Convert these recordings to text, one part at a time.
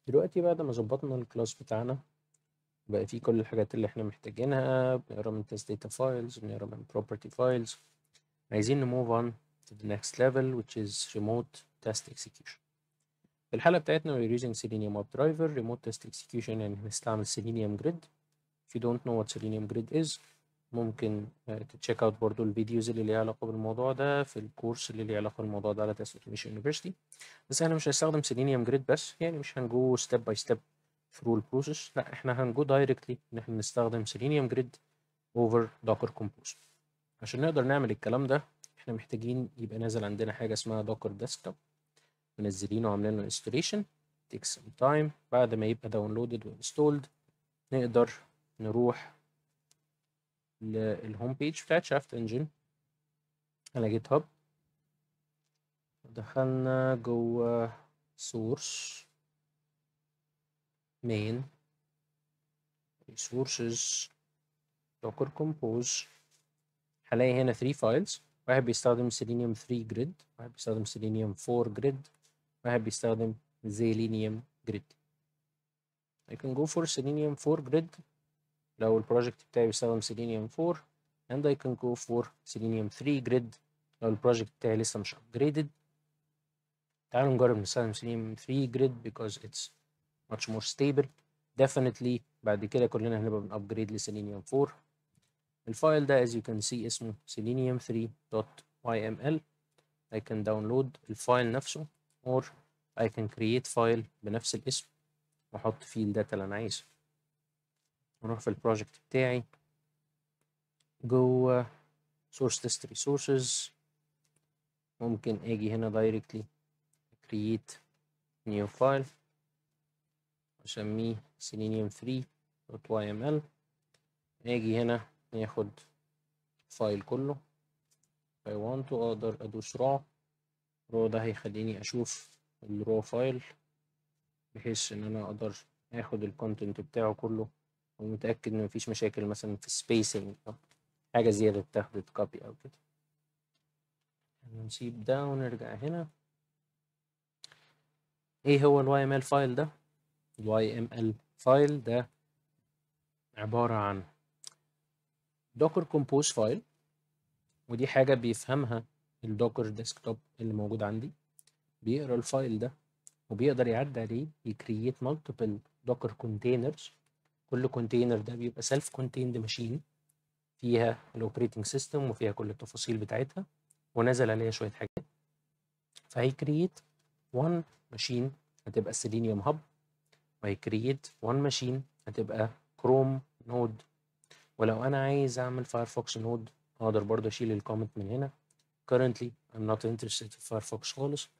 دلوقتي بعد ما ظبطنا الكلاس بتاعنا بقى فيه كل الحاجات اللي احنا محتاجينها بنقرا من test data files بنقرا من property files عايزين ن move on to the next level which is remote test execution في الحالة بتاعتنا we're using selenium WebDriver remote test execution يعني هنستعمل selenium grid if you don't know what selenium grid is ممكن تتشيك اوت برضو الفيديوز اللي ليها علاقة بالموضوع ده في الكورس اللي ليه علاقة بالموضوع ده على تست اوتوميشن يونيفرسيتي بس احنا مش هنستخدم سيلينيوم جريد بس يعني مش هنجو ستيب باي ستيب ثرو البروسيس لا احنا هنجو دايركتلي ان احنا نستخدم سيلينيوم جريد اوفر دوكر كومبوز عشان نقدر نعمل الكلام ده احنا محتاجين يبقى نازل عندنا حاجة اسمها دوكر ديسكتوب منزلينه وعاملين له انستليشن takes some time بعد ما يبقى داونلودد وانستولد نقدر نروح للهوم بيج بتاعت شافت انجن على جيت هاب دخلنا جوه سورس مين resources docker compose هلاقي هنا 3 فايلز واحد بيستخدم selenium 3 grid واحد بيستخدم selenium 4 grid واحد بيستخدم selenium grid I can go for selenium 4 grid لو البروجكت بتاعي بيستخدم selenium 4 and I can go for selenium 3 grid لو البروجكت بتاعي لسه مش upgraded تعالوا نجرب نستخدم selenium 3 grid because it's much more stable definitely بعد كده كلنا هنبقى بنابجريد لسيلينيوم 4 الفايل ده as you can see اسمه selenium3.yml I can download الفايل نفسه or I can create فايل بنفس الاسم واحط فيه الداتا اللي انا عايزها اروح في البروجكت بتاعي جوه source test resources ممكن اجي هنا directly create new file اسميه selenium3.yml اجي هنا ناخد الفايل كله I want to اقدر ادوس raw raw ده هيخليني اشوف الرو فايل بحيث ان انا اقدر اخد الكونتنت بتاعه كله ومتأكد ان مفيش مشاكل مثلا في السبيسنج او حاجة زيادة اتاخدت كوبي او كده نسيب ده ونرجع هنا ايه هو ال YML فايل ده ال YML فايل ده عبارة عن docker compose فايل ودي حاجة بيفهمها الدوكر ديسكتوب اللي موجود عندي بيقرا الفايل ده وبيقدر يعدي عليه يكريت multiple docker containers كل كونتينر ده بيبقى سيلف كونتيند ماشين فيها الاوبريتنج سيستم وفيها كل التفاصيل بتاعتها ونزل عليها شويه حاجات فهيكريت 1 ماشين هتبقى سيلينيوم هاب وهيكريت 1 ماشين هتبقى كروم نود ولو انا عايز اعمل فايرفوكس نود اقدر برضه اشيل الكومنت من هنا currently I'm not interested في فايرفوكس خالص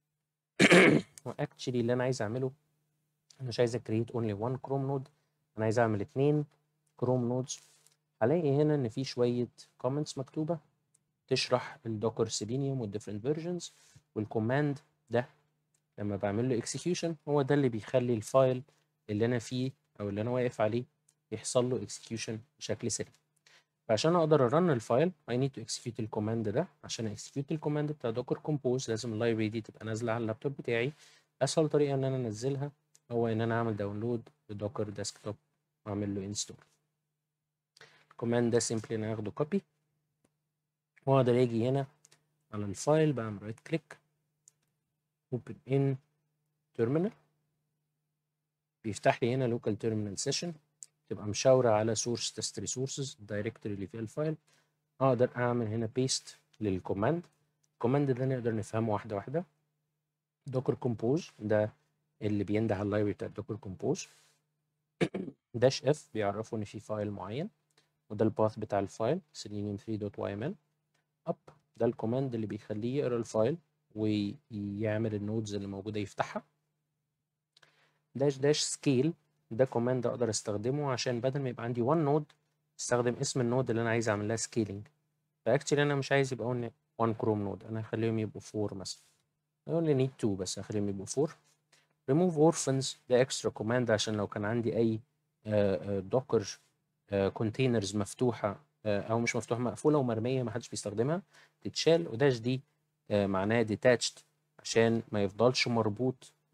واكشلي اللي انا عايز اعمله انا مش عايز اكريت اونلي 1 كروم نود انا عايز اعمل اتنين كروم نودز هلاقي هنا ان في شويه كومنتس مكتوبه تشرح الدوكر سيلينيوم والديفرنت فيرجنز والكوماند ده لما بعمل له اكسكيوشن هو ده اللي بيخلي الفايل اللي انا فيه او اللي انا واقف عليه يحصل له اكسكيوشن بشكل سريع فعشان اقدر ارن الفايل I need to execute الكوماند ده عشان اكسكيوت الكوماند بتاع دوكر كومبوز لازم اللايبرري دي تبقى نازله على اللابتوب بتاعي اسهل طريقه ان انا انزلها هو ان انا اعمل داونلود لدوكر ديسكتوب واعمل له انستول الكوماند ده سيمبلي انا هاخده كوبي واقدر اجي هنا على الفايل بعمل رايت كليك open in terminal بيفتح لي هنا local terminal session تبقى مشاورة على source test resources الدايركتوري اللي فيها الفايل اقدر اعمل هنا paste للكوماند الكوماند ده نقدر نفهمه واحدة واحدة docker compose ده اللي بينده على اللايبرري بتاع docker compose داش اف بيعرفوا ان في فايل معين وده الباث بتاع الفايل selenium3.yml up ده الكوماند اللي بيخليه يقرا الفايل ويعمل النودز اللي موجوده يفتحها داش داش سكيل ده كوماند اقدر استخدمه عشان بدل ما يبقى عندي 1 نود استخدم اسم النود اللي انا عايز اعمل لها سكيلينج فاكتشلي انا مش عايز يبقى 1 كروم نود انا هخليهم يبقوا 4 مثلا I only need 2 بس هخليهم يبقوا 4 remove orphans ده اكسترا كوماند عشان لو كان عندي اي دوكر كونتينرز مفتوحه او مش مفتوحه مقفوله ومرميه ما حدش بيستخدمها تتشال وداش دي معناه detached عشان ما يفضلش مربوط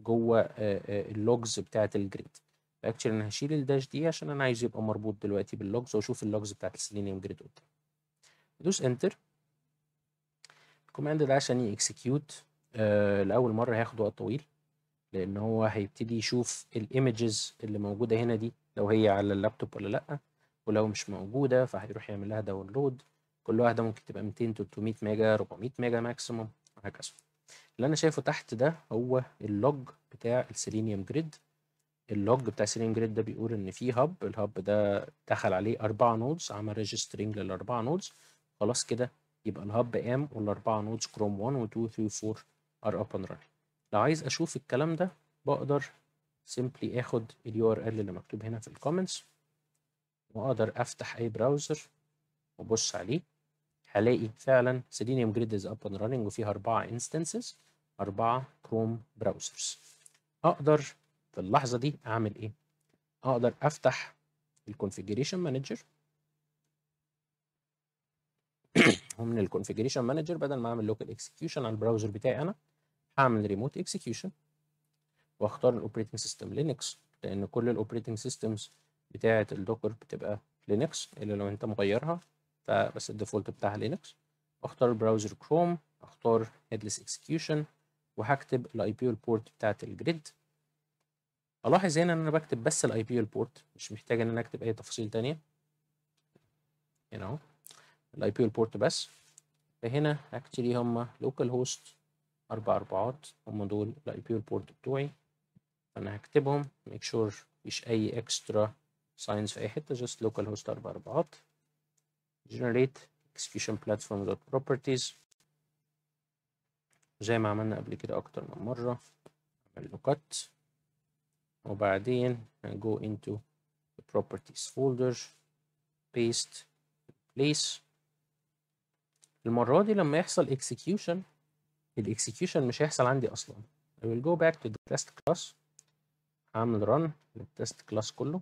جوه اللوجز بتاعه الجريد فاكشلي انا هشيل الداش دي عشان انا عايز يبقى مربوط دلوقتي باللوجز واشوف اللوجز بتاعه السيلينيوم جريد قدام دوس انتر الكوماند ده عشان يكسكيوت آه لاول مره هياخد وقت طويل لان هو هيبتدي يشوف الايمجز اللي موجوده هنا دي لو هي على اللابتوب ولا لا ولو مش موجوده فهيروح يعمل لها داونلود كل واحده ممكن تبقى 200 300 ميجا 400 ميجا ماكسيموم وهكذا اللي انا شايفه تحت ده هو اللوج بتاع السيلينيوم جريد اللوج بتاع السيلينيوم جريد ده بيقول ان في هاب الهاب ده دخل عليه اربعه نودز عمل ريجسترينج للاربعه نودز خلاص كده يبقى الهاب قام والاربعه نودز كروم 1 و 2 3 4 ار اب اند رانينج لو عايز اشوف الكلام ده بقدر سيمبلي اخد اليو ار ال اللي مكتوب هنا في الكومنتس واقدر افتح اي براوزر وابص عليه هلاقي فعلا سيلينيوم جريد از اب اند راننج وفيها اربعه انستنسز اربعه كروم براوزرز اقدر في اللحظه دي اعمل ايه اقدر افتح الكونفيجريشن مانجر ومن الكونفيجريشن مانجر بدل ما اعمل لوكال اكسكيوشن على البراوزر بتاعي انا هعمل ريموت اكسكيوشن واختار الاوبريتنج سيستم لينكس لان كل الاوبريتنج سيستمز بتاعه الدوكر بتبقى لينكس الا لو انت مغيرها فبس الديفولت بتاعها لينكس واختار البراوزر كروم اختار هيدلس اكسكيوشن وهكتب الاي بي والبورت بتاعه الجريد الاحظ هنا ان انا بكتب بس الاي بي والبورت مش محتاج ان انا اكتب اي تفاصيل تانية هنا اهو الاي بي والبورت بس فهنا اكشلي هما لوكال هوست اربع اربعات هم دول الاي بي والبورت بتوعي فانا هكتبهم ميك شور مفيش اي اكسترا ساينز في اي حته جاست لوكال هوست اربع اربعات generate execution platform dot properties زي ما عملنا قبل كده اكتر من مره نعمل له cut وبعدين go into the properties folder paste place المرة دي لما يحصل execution الاكسكيوشن مش هيحصل عندي اصلا I will go back to the test class هعمل run للتست كلاس كله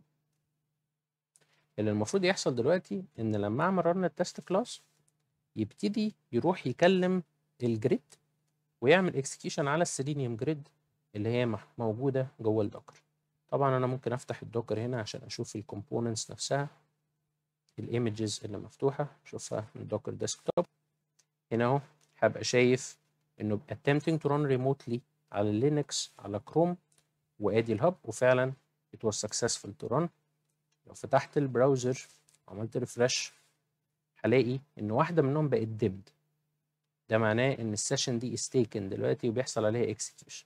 اللي المفروض يحصل دلوقتي ان لما اعمل run للتست كلاس يبتدي يروح يكلم الجريد ويعمل اكسكيوشن على السيلينيوم جريد اللي هي موجودة جوه الدوكر طبعا انا ممكن افتح الدوكر هنا عشان اشوف الكومبوننتس نفسها الايمجز اللي مفتوحة اشوفها من الدوكر ديسكتوب هنا اهو هبقى شايف انه attempting to run remotely على لينكس على كروم وادي الهب وفعلا it was successful to run لو فتحت البراوزر وعملت ريفرش هلاقي ان واحدة منهم بقت ديمد ده معناه ان السيشن دي is taken دلوقتي وبيحصل عليها execution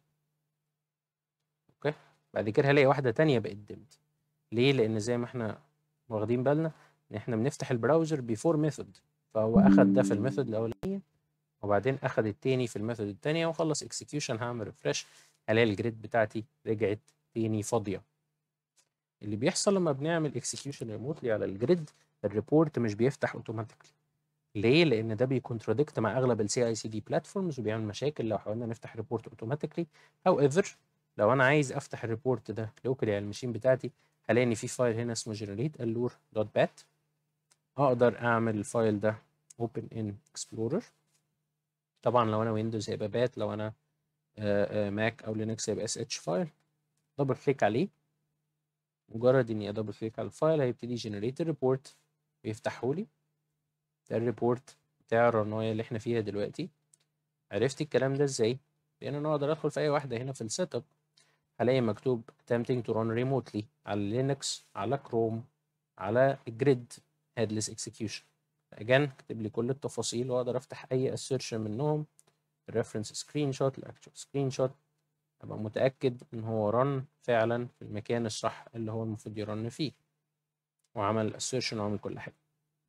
اوكي بعد كده هلاقي واحدة تانية بقت ديمد ليه لان زي ما احنا واخدين بالنا ان احنا بنفتح البراوزر بيفور ميثود فهو اخد ده في الميثود الاولانيه وبعدين اخد التاني في الميثود التانية وخلص اكسكيوشن هعمل ريفرش هلاقي الجريد بتاعتي رجعت تاني فاضية اللي بيحصل لما بنعمل اكسكيوشن ريموتلي على الجريد الريبورت مش بيفتح اوتوماتيكلي ليه؟ لان ده بيكونتراديكت مع اغلب السي اي سي دي بلاتفورمز وبيعمل مشاكل لو حاولنا نفتح ريبورت اوتوماتيكلي هاو ايفر لو انا عايز افتح الريبورت ده لوكالي على الماشين بتاعتي هلاقي ان في فايل هنا اسمه generate allure دوت بات اقدر اعمل الفايل ده open in explorer طبعا لو انا ويندوز هيبقى بات لو انا ماك او لينكس هيبقى اس اتش فايل دبل كليك عليه مجرد اني ادبل كليك على الفايل هيبتدي جنريت الريبورت ويفتحه لي ده الريبورت بتاع الرنايه اللي احنا فيها دلوقتي عرفت الكلام ده ازاي لان انا اقدر ادخل في اي واحده هنا في السيت اب هلاقي مكتوب attempting to run remotely على لينكس على كروم على جريد headless execution again كتب لي كل التفاصيل واقدر افتح اي assertion منهم الريفرنس سكرين شوت الاكتشوال سكرين شوت ابقى متاكد ان هو رن فعلا في المكان الصح اللي هو المفروض يرن فيه وعمل assertion وعمل كل حاجه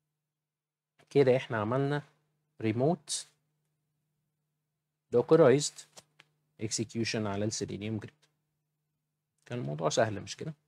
كده احنا عملنا remote dockerized execution على السيلينيوم جريد كان الموضوع سهل مش كده